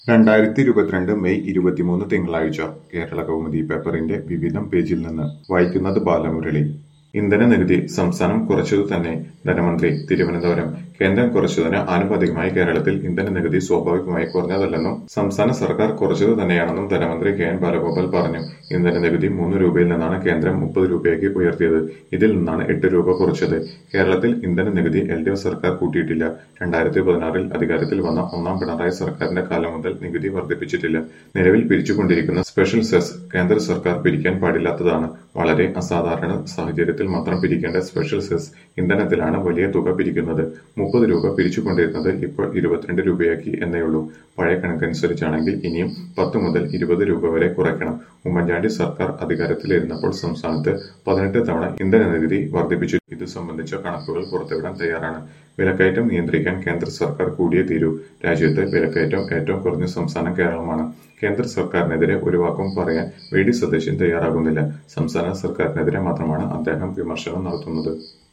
രണ്ടായിരത്തി ഇരുപത്തിരണ്ട് മെയ് ഇരുപത്തിമൂന്ന് തിങ്കളാഴ്ച കേരള കൗമുദി പേപ്പറിന്റെ വിവിധം പേജിൽ നിന്ന് വായിക്കുന്നത് ബാലമുരളി ഇന്ധന നികുതി സംസ്ഥാനം കുറച്ചതു തന്നെ ധനമന്ത്രി തിരുവനന്തപുരം കേന്ദ്രം കുറച്ചതിന് ആനുപാതികമായി കേരളത്തിൽ ഇന്ധന നികുതി സ്വാഭാവികമായി കുറഞ്ഞതല്ലെന്നും സംസ്ഥാന സർക്കാർ കുറച്ചതു തന്നെയാണെന്നും ധനമന്ത്രി കെ എൻ ബാലഗോപാൽ പറഞ്ഞു ഇന്ധന നികുതി മൂന്ന് രൂപയിൽ നിന്നാണ് കേന്ദ്രം മുപ്പത് രൂപയാക്കി ഉയർത്തിയത് ഇതിൽ നിന്നാണ് എട്ട് രൂപ കുറച്ചത് കേരളത്തിൽ ഇന്ധന നികുതി എൽ ഡി എഫ് സർക്കാർ കൂട്ടിയിട്ടില്ല രണ്ടായിരത്തി പതിനാറിൽ അധികാരത്തിൽ വന്ന ഒന്നാം പിണറായി സർക്കാരിന്റെ കാലം മുതൽ നികുതി വർദ്ധിപ്പിച്ചിട്ടില്ല നിലവിൽ പിരിച്ചുകൊണ്ടിരിക്കുന്ന സ്പെഷ്യൽ സെസ് കേന്ദ്ര സർക്കാർ പിരിക്കാൻ പാടില്ലാത്തതാണ് വളരെ അസാധാരണ സാഹചര്യത്തിൽ മാത്രം പിരിക്കേണ്ട സ്പെഷ്യൽ സെസ് ഇന്ധനത്തിലാണ് വലിയ തുക പിരിക്കുന്നത് മുപ്പത് രൂപ പിരിച്ചുകൊണ്ടിരുന്നത് ഇപ്പോൾ ഇരുപത്തിരണ്ട് രൂപയാക്കി എന്നേയുള്ളൂ പഴയ കണക്കനുസരിച്ചാണെങ്കിൽ ഇനിയും പത്ത് മുതൽ ഇരുപത് രൂപ വരെ കുറയ്ക്കണം ഉമ്മൻചാണ്ടി സർക്കാർ അധികാരത്തിലിരുന്നപ്പോൾ സംസ്ഥാനത്ത് പതിനെട്ട് തവണ ഇന്ധന നികുതി വർദ്ധിപ്പിച്ചു ഇത് സംബന്ധിച്ച കണക്കുകൾ പുറത്തുവിടാൻ തയ്യാറാണ് വിലക്കയറ്റം നിയന്ത്രിക്കാൻ കേന്ദ്ര സർക്കാർ കൂടിയേ തീരൂ രാജ്യത്ത് വിലക്കയറ്റം ഏറ്റവും കുറഞ്ഞ സംസ്ഥാനം കേരളമാണ് കേന്ദ്ര സർക്കാരിനെതിരെ ഒരു വാക്കും പറയാൻ വി ഡി സതീശൻ തയ്യാറാകുന്നില്ല സംസ്ഥാന സർക്കാരിനെതിരെ മാത്രമാണ് അദ്ദേഹം വിമർശനം നടത്തുന്നത്